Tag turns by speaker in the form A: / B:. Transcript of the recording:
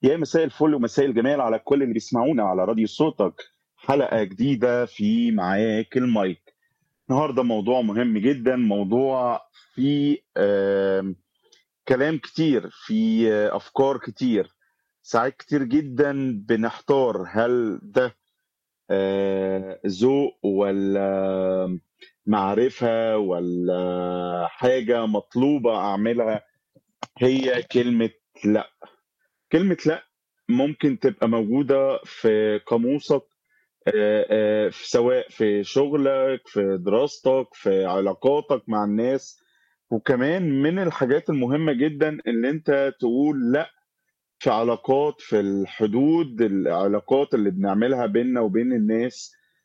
A: يا مساء الفل ومساء الجمال على كل اللي بيسمعونا على راديو صوتك حلقة جديدة في معاك المايك النهاردة موضوع مهم جدا موضوع فيه آم، كلام كتير في أفكار كتير ساعات كتير جدا بنحتار هل ده آه، ذوق ولا معرفة ولا حاجة مطلوبة أعملها هي كلمة لأ كلمة لأ ممكن تبقى موجودة في قاموسك آه، آه، في- سواء في شغلك في دراستك في علاقاتك مع الناس وكمان من الحاجات المهمة جدا ان انت تقول لا في علاقات في الحدود العلاقات اللي بنعملها بيننا وبين الناس